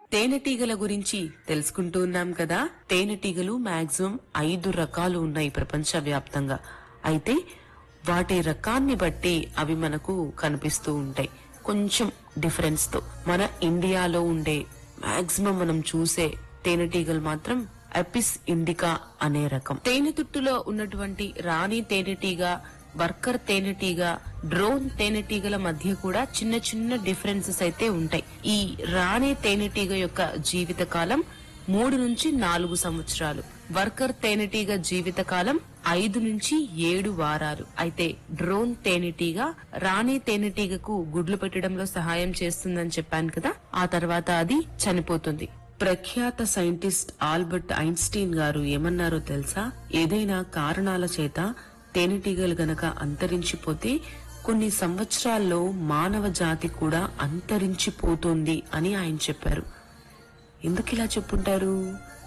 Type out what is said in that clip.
తేనెటీగల గురించి తెలుసుకుంటూ ఉన్నాం కదా తేనెటీగలు మాక్సిమం ఐదు రకాలు ఉన్నాయి ప్రపంచ వ్యాప్తంగా అయితే వాటి రకాన్ని బట్టి అవి మనకు కనిపిస్తూ ఉంటాయి కొంచెం డిఫరెన్స్ తో మన ఇండియాలో ఉండే మాక్సిమం మనం చూసే తేనెటీగలు మాత్రం అపిస్ ఇండికా అనే రకం తేనెతుట్టులో ఉన్నటువంటి రాణి తేనెటీగ వర్కర్ తేనెటీగ డ్రోన్ తేనెటీగల మధ్య కూడా చిన్న చిన్న డిఫరెన్సెస్ అయితే ఉంటాయి ఈ రాణి తేనెటీగ యొక్క జీవిత కాలం మూడు నుంచి నాలుగు సంవత్సరాలు వర్కర్ తేనెటీగ జీవిత కాలం ఐదు నుంచి ఏడు వారాలు అయితే డ్రోన్ తేనెటీగ రాణి తేనెటీగకు గుడ్లు పెట్టడంలో సహాయం చేస్తుందని చెప్పాను కదా ఆ తర్వాత అది చనిపోతుంది ప్రఖ్యాత సైంటిస్ట్ ఆల్బర్ట్ ఐన్స్టీన్ గారు ఏమన్నారో తెలుసా ఏదైనా కారణాల చేత తేనెటీగలు గనక అంతరించిపోతే కొన్ని సంవత్సరాల్లో మానవ జాతి కూడా అంతరించిపోతుంది అని ఆయన చెప్పారు ఎందుకు ఇలా చెప్పుంటారు